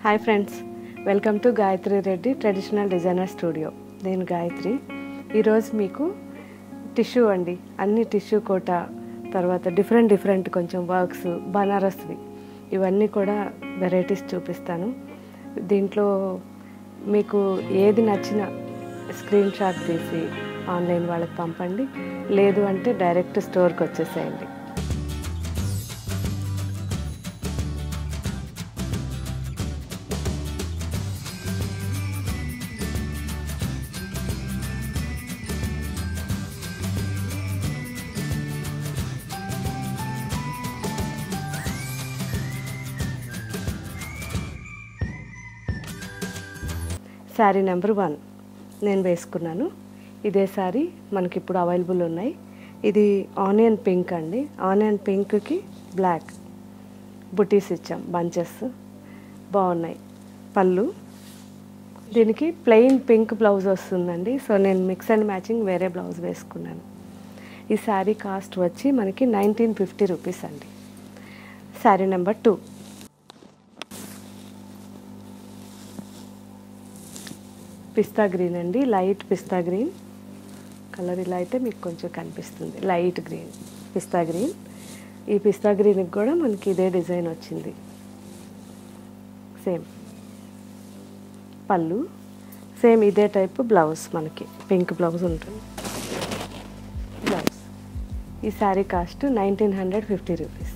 hi friends welcome to Gayatri Reddy traditional designer studio నేను గాయత్రి ఈరోజు మీకు టిష్యూ అండి అన్ని టిష్యూ కోట తర్వాత డిఫరెంట్ డిఫరెంట్ కొంచెం వర్క్స్ బనారస్వి ఇవన్నీ కూడా వెరైటీస్ చూపిస్తాను దీంట్లో మీకు ఏది నచ్చిన స్క్రీన్ షాట్ తీసి ఆన్లైన్ వాళ్ళకి పంపండి లేదు అంటే డైరెక్ట్ స్టోర్కి వచ్చేసేయండి శారీ నెంబర్ వన్ నేను వేసుకున్నాను ఇదే శారీ మనకి ఇప్పుడు అవైలబుల్ ఉన్నాయి ఇది ఆనియన్ పింక్ అండి ఆనియన్ పింక్కి బ్లాక్ బుటీస్ ఇచ్చాం బంచెస్ బాగున్నాయి పళ్ళు దీనికి ప్లెయిన్ పింక్ బ్లౌజ్ వస్తుందండి సో నేను మిక్స్ అండ్ మ్యాచింగ్ వేరే బ్లౌజ్ వేసుకున్నాను ఈ శారీ కాస్ట్ వచ్చి మనకి నైన్టీన్ ఫిఫ్టీ రూపీస్ అండి శారీ నెంబర్ టూ పిస్తా గ్రీన్ అండి లైట్ పిస్తా గ్రీన్ కలర్ ఇలా అయితే మీకు కొంచెం కనిపిస్తుంది లైట్ గ్రీన్ పిస్తా గ్రీన్ ఈ పిస్తా గ్రీన్కి కూడా మనకి ఇదే డిజైన్ వచ్చింది సేమ్ పళ్ళు సేమ్ ఇదే టైప్ బ్లౌజ్ మనకి పింక్ బ్లౌజ్ ఉంటుంది బ్లౌజ్ ఈ sari cost nineteen hundred fifty rupees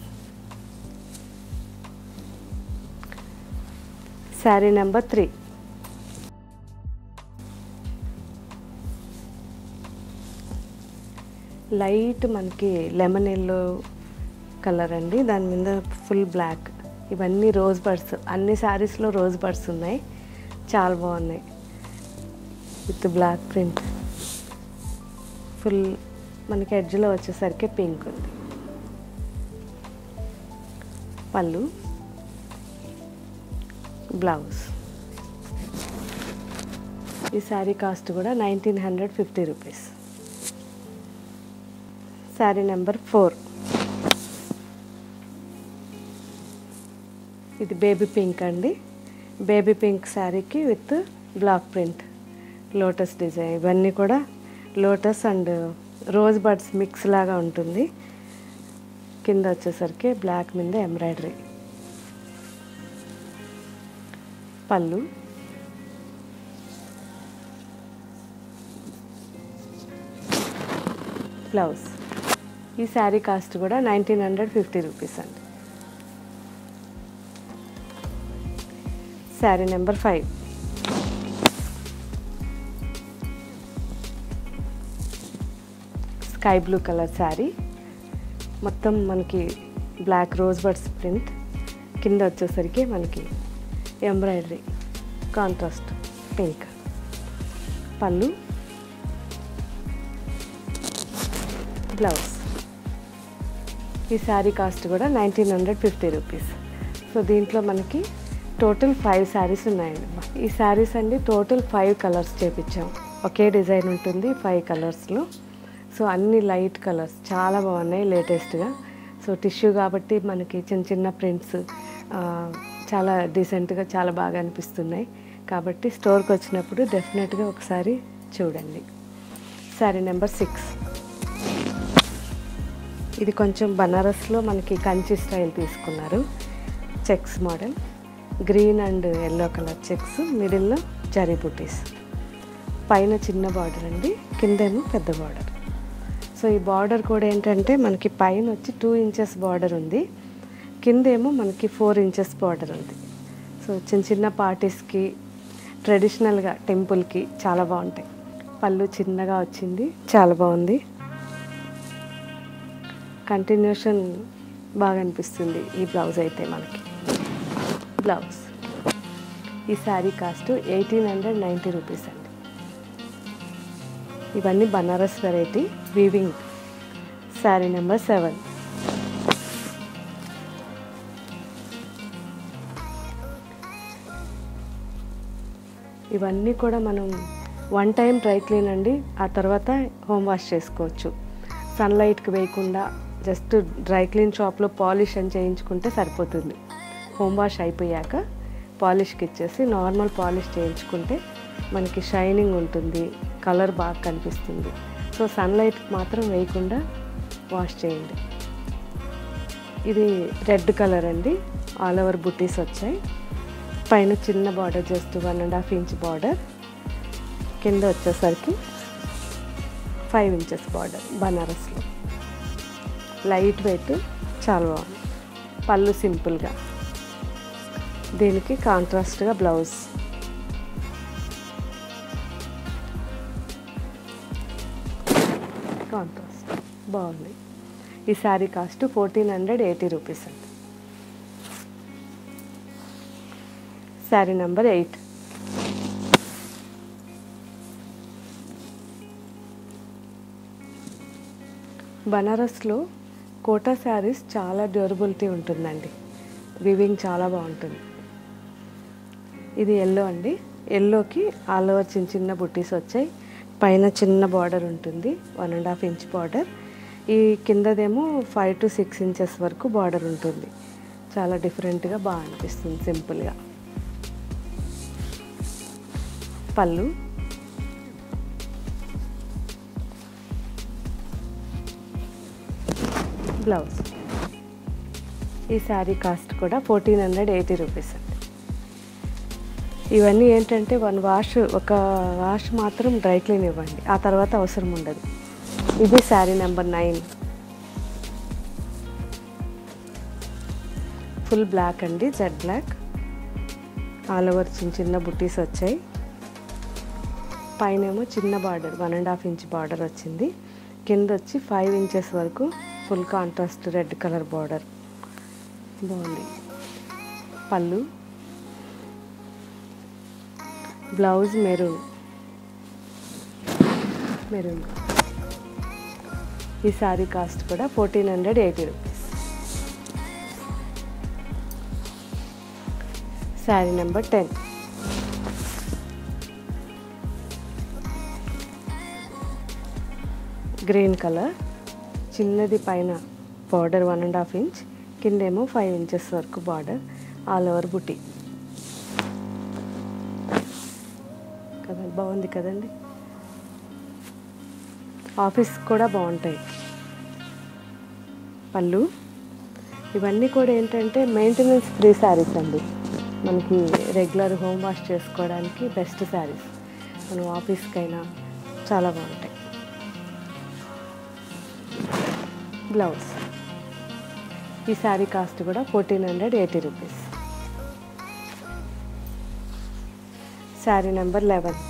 sari number three light మనకి లెమన్ ఎల్లో కలర్ అండి దాని మీద ఫుల్ బ్లాక్ ఇవన్నీ రోజ్ బర్డ్స్ అన్ని శారీస్లో రోజ్ బర్డ్స్ ఉన్నాయి చాలా బాగున్నాయి విత్ బ్లాక్ ప్రింట్ ఫుల్ మనకి ఎడ్జ్లో వచ్చేసరికి పింక్ ఉంది పళ్ళు బ్లౌజ్ ఈ శారీ కాస్ట్ కూడా nineteen hundred fifty rupees sari number four ఇది బేబీ పింక్ అండి బేబీ పింక్ శారీకి with black print lotus design ఇవన్నీ కూడా lotus and rose buds mix లాగా ఉంటుంది కింద వచ్చేసరికి బ్లాక్ మీద ఎంబ్రాయిడరీ పళ్ళు బ్లౌజ్ ఈ శారీ కాస్ట్ కూడా నైన్టీన్ హండ్రెడ్ ఫిఫ్టీ రూపీస్ అండి sari number five sky blue colour sari మొత్తం మనకి బ్లాక్ రోజ్ బర్డ్స్ ప్రింట్ కింద వచ్చేసరికి మనకి embroidery contrast pink pallu blouse ఈ శారీ కాస్ట్ కూడా nineteen hundred fifty rupees so దీంట్లో మనకి టోటల్ ఫైవ్ శారీస్ ఉన్నాయండి ఈ శారీస్ అండి టోటల్ ఫైవ్ కలర్స్ చేపించాం ఒకే డిజైన్ ఉంటుంది ఫైవ్ కలర్స్లో సో అన్ని లైట్ కలర్స్ చాలా బాగున్నాయి లేటెస్ట్గా సో టిష్యూ కాబట్టి మనకి చిన్న చిన్న ప్రింట్స్ చాలా డీసెంట్గా చాలా బాగా అనిపిస్తున్నాయి కాబట్టి స్టోర్కి వచ్చినప్పుడు డెఫినెట్గా ఒకసారి చూడండి శారీ నెంబర్ సిక్స్ ఇది కొంచెం బనారస్లో మనకి కంచి స్టైల్ తీసుకున్నారు checks model green and yellow colour checks మిడిల్లో జరీ బుటీస్ పైన చిన్న బార్డర్ అండి కిందేమో పెద్ద బార్డర్ సో ఈ బార్డర్ కూడా ఏంటంటే మనకి పైన వచ్చి టూ ఇంచెస్ బార్డర్ ఉంది కిందేమో మనకి ఫోర్ ఇంచెస్ బార్డర్ ఉంది సో చిన్న చిన్న పార్టీస్కి ట్రెడిషనల్గా టెంపుల్కి చాలా బాగుంటాయి పళ్ళు చిన్నగా వచ్చింది చాలా బాగుంది కంటిన్యూషన్ బాగా అనిపిస్తుంది ఈ బ్లౌజ్ అయితే మనకి బ్లౌజ్ ఈ sari cost eighteen hundred ninety rupees అండి ఇవన్నీ Banaras variety weaving sari number seven ఇవన్నీ కూడా మనం వన్ టైం డ్రై క్లీన్ అండి ఆ తర్వాత హోమ్ వాష్ చేసుకోవచ్చు సన్లైట్కి వేయకుండా జస్ట్ డ్రై క్లీన్ షాప్లో పాలిష్ అని చేయించుకుంటే సరిపోతుంది హోమ్ వాష్ అయిపోయాక పాలిష్కి ఇచ్చేసి నార్మల్ పాలిష్ చేయించుకుంటే మనకి షైనింగ్ ఉంటుంది కలర్ బాగా కనిపిస్తుంది సో సన్లైట్ మాత్రం వేయకుండా వాష్ చేయండి ఇది రెడ్ కలర్ అండి ఆల్ ఓవర్ బుటీస్ వచ్చాయి పైన చిన్న border just one and half inch border కింద వచ్చేసరికి ఫైవ్ ఇంచెస్ బార్డర్ బనారస్లో లైట్ వెయిట్ చాలా బాగుంది పళ్ళు సింపుల్గా దీనికి కాంట్రాస్ట్గా బ్లౌజ్ కాంట్రాస్ట్ బాగుంది ఈ sari cost fourteen hundred eighty rupees అండి శారీ నెంబర్ ఎయిట్ బనారస్లో కోటా శారీస్ చాలా డ్యూరబిలిటీ ఉంటుందండి వివింగ్ చాలా బాగుంటుంది ఇది ఎల్లో అండి ఎల్లోకి ఆల్ ఓవర్ చిన్న చిన్న బుట్టీస్ వచ్చాయి పైన చిన్న బార్డర్ ఉంటుంది one and half inch border ఈ కిందదేమో ఫైవ్ టు సిక్స్ ఇంచెస్ వరకు బార్డర్ ఉంటుంది చాలా డిఫరెంట్గా బాగా అనిపిస్తుంది సింపుల్గా పళ్ళు బ్లౌజ్ ఈ శారీ కాస్ట్ కూడా ఫోర్టీన్ హండ్రెడ్ ఎయిటీ రూపీస్ అండి ఇవన్నీ ఏంటంటే వన్ వాష్ ఒక వాష్ మాత్రం డ్రై క్లీన్ ఇవ్వండి ఆ తర్వాత అవసరం ఉండదు ఇది sari number nine full black అండి జెడ్ బ్లాక్ ఆల్ ఓవర్ చిన్న చిన్న బుట్టీస్ వచ్చాయి పైన ఏమో చిన్న border one and half inch border వచ్చింది కింద వచ్చి ఫైవ్ ఇంచెస్ వరకు full contrast red colour border బాగుంది పళ్ళు బ్లౌజ్ మెరూన్ మెరూన్ ఈ శారీ కాస్ట్ కూడా fourteen hundred eighty rupees sari number ten green colour చిన్నది పైన border one and half inch కిందేమో ఫైవ్ ఇంచెస్ వరకు బార్డర్ ఆల్ ఓవర్ బుటీ కదా బాగుంది కదండి ఆఫీస్ కూడా బాగుంటాయి పళ్ళు ఇవన్నీ కూడా ఏంటంటే మెయింటెనెన్స్ ఫ్రీ శారీస్ అండి మనకి రెగ్యులర్ హోమ్ వాష్ చేసుకోవడానికి బెస్ట్ శారీస్ మనం ఆఫీస్కైనా చాలా బాగుంటాయి బ్లౌజ్ ఈ శారీ కాస్ట్ కూడా fourteen hundred eighty rupees sari number eleven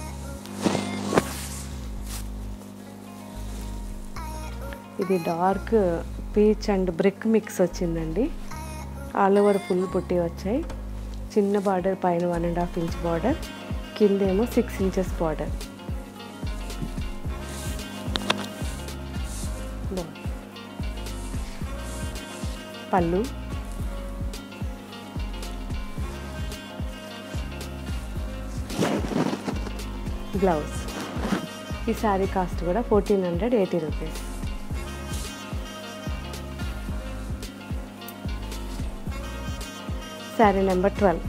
ఇది dark peach and brick mix వచ్చిందండి ఆల్ ఓవర్ ఫుల్ పుట్టి వచ్చాయి చిన్న బార్డర్ పైన one and half inch border కిందేమో six inches border pallu blouse ఈ శారీ కాస్ట్ కూడా fourteen hundred eighty rupees sari number twelve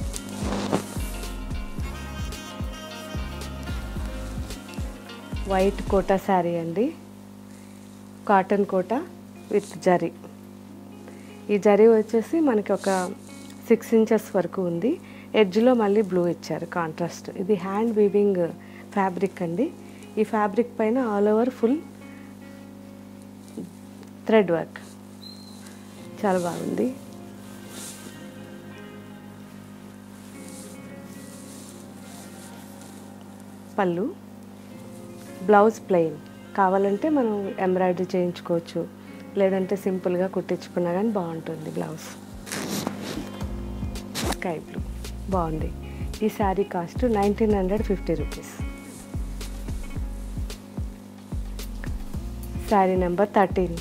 white Kota sari అండి కాటన్ కోటా విత్ జరీ ఈ జరీ వచ్చేసి మనకి ఒక సిక్స్ ఇంచెస్ వరకు ఉంది ఎడ్జ్లో మళ్ళీ బ్లూ ఇచ్చారు కాంట్రాస్ట్ ఇది హ్యాండ్ వీవింగ్ ఫ్యాబ్రిక్ అండి ఈ ఫ్యాబ్రిక్ పైన all over full thread work చాలా బాగుంది పళ్ళు బ్లౌజ్ ప్లెయిన్ కావాలంటే మనం ఎంబ్రాయిడరీ చేయించుకోవచ్చు లేదంటే సింపుల్గా కుట్టించుకున్నా కానీ బాగుంటుంది బ్లౌజ్ స్కై బ్లూ బాగుంది ఈ sari cost nineteen hundred fifty rupees sari number thirteen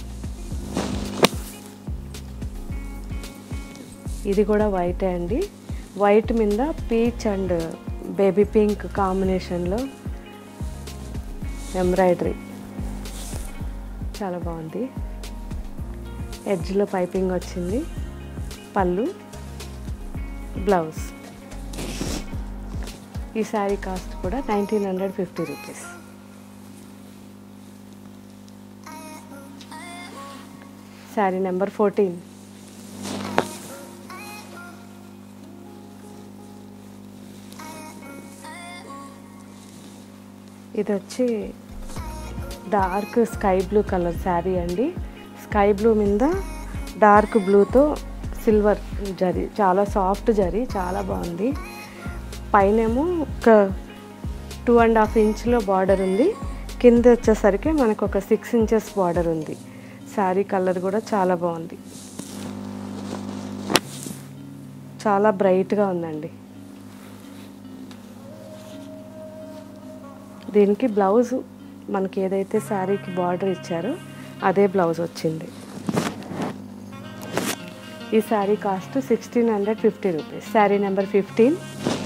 ఇది కూడా వైటే అండి వైట్ మీద పీచ్ అండ్ బేబీ పింక్ కాంబినేషన్లో ఎంబ్రాయిడరీ చాలా బాగుంది ఎడ్జ్లో పైపింగ్ వచ్చింది పళ్ళు బ్లౌజ్ ఈ శారీ కాస్ట్ కూడా nineteen hundred fifty rupees sari number fourteen ఇది వచ్చి dark sky blue colour sari అండి స్కై బ్లూ మీద డార్క్ బ్లూతో సిల్వర్ జరీ చాలా సాఫ్ట్ జరీ చాలా బాగుంది పైనేమో ఒక టూ అండ్ హాఫ్ ఇంచ్లో బార్డర్ ఉంది కింద వచ్చేసరికి మనకు ఒక సిక్స్ ఇంచెస్ బార్డర్ ఉంది శారీ కలర్ కూడా చాలా బాగుంది చాలా బ్రైట్గా ఉందండి దీనికి బ్లౌజ్ మనకి ఏదైతే శారీకి బార్డర్ ఇచ్చారో అదే బ్లౌజ్ వచ్చింది ఈ sari cost sixteen hundred fifty rupees sari number fifteen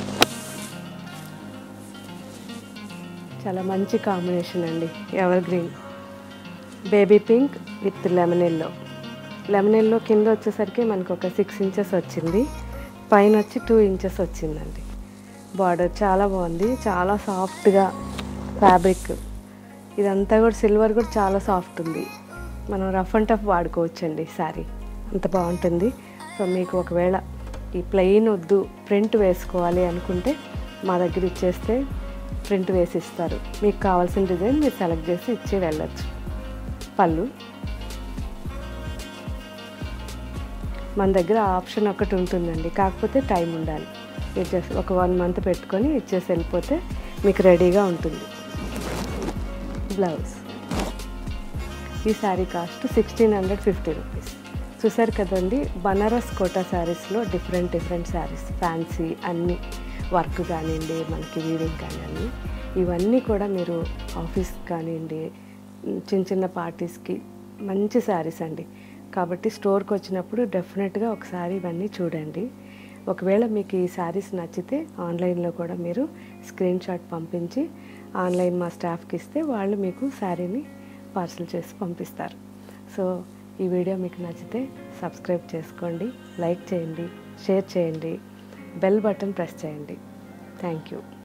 చాలా మంచి కాంబినేషన్ అండి ever green baby pink with lemon yellow lemon yellow కింద వచ్చేసరికి మనకు ఒక సిక్స్ ఇంచెస్ వచ్చింది పైన వచ్చి టూ ఇంచెస్ వచ్చిందండి బార్డర్ చాలా బాగుంది చాలా సాఫ్ట్గా ఫ్యాబ్రిక్ ఇదంతా కూడా సిల్వర్ కూడా చాలా సాఫ్ట్ ఉంది మనం రఫ్ అండ్ టఫ్ వాడుకోవచ్చండి శారీ అంత బాగుంటుంది సో మీకు ఒకవేళ ఈ ప్లెయిన్ వద్దు ప్రింట్ వేసుకోవాలి అనుకుంటే మా దగ్గర ఇచ్చేస్తే ప్రింట్ వేసి ఇస్తారు మీకు కావాల్సిన డిజైన్ మీరు సెలెక్ట్ చేసి ఇచ్చి వెళ్ళచ్చు పళ్ళు మన దగ్గర ఆప్షన్ ఒకటి ఉంటుందండి కాకపోతే టైం ఉండాలి మీరు జస్ట్ ఒక వన్ మంత్ పెట్టుకొని ఇచ్చేసి వెళ్ళిపోతే మీకు రెడీగా ఉంటుంది బ్లౌజ్ ఈ sari cost sixteen hundred fifty rupees చూసారు కదండి బనారస్ కోటా శారీస్లో డిఫరెంట్ డిఫరెంట్ శారీస్ ఫ్యాన్సీ అన్నీ వర్క్ కానివ్వండి మనకి వీవింగ్ కానివ్వండి ఇవన్నీ కూడా మీరు ఆఫీస్ కానివ్వండి చిన్న చిన్న పార్టీస్కి మంచి శారీస్ అండి కాబట్టి స్టోర్కి వచ్చినప్పుడు డెఫినెట్గా ఒకసారి ఇవన్నీ చూడండి ఒకవేళ మీకు ఈ శారీస్ నచ్చితే ఆన్లైన్లో కూడా మీరు స్క్రీన్ షాట్ పంపించి ఆన్లైన్ మా స్టాఫ్కి ఇస్తే వాళ్ళు మీకు శారీని పార్సల్ చేసి పంపిస్తారు సో ఈ వీడియో మీకు నచ్చితే సబ్స్క్రైబ్ చేసుకోండి లైక్ చేయండి షేర్ చేయండి బెల్ బటన్ ప్రెస్ చేయండి థ్యాంక్ యూ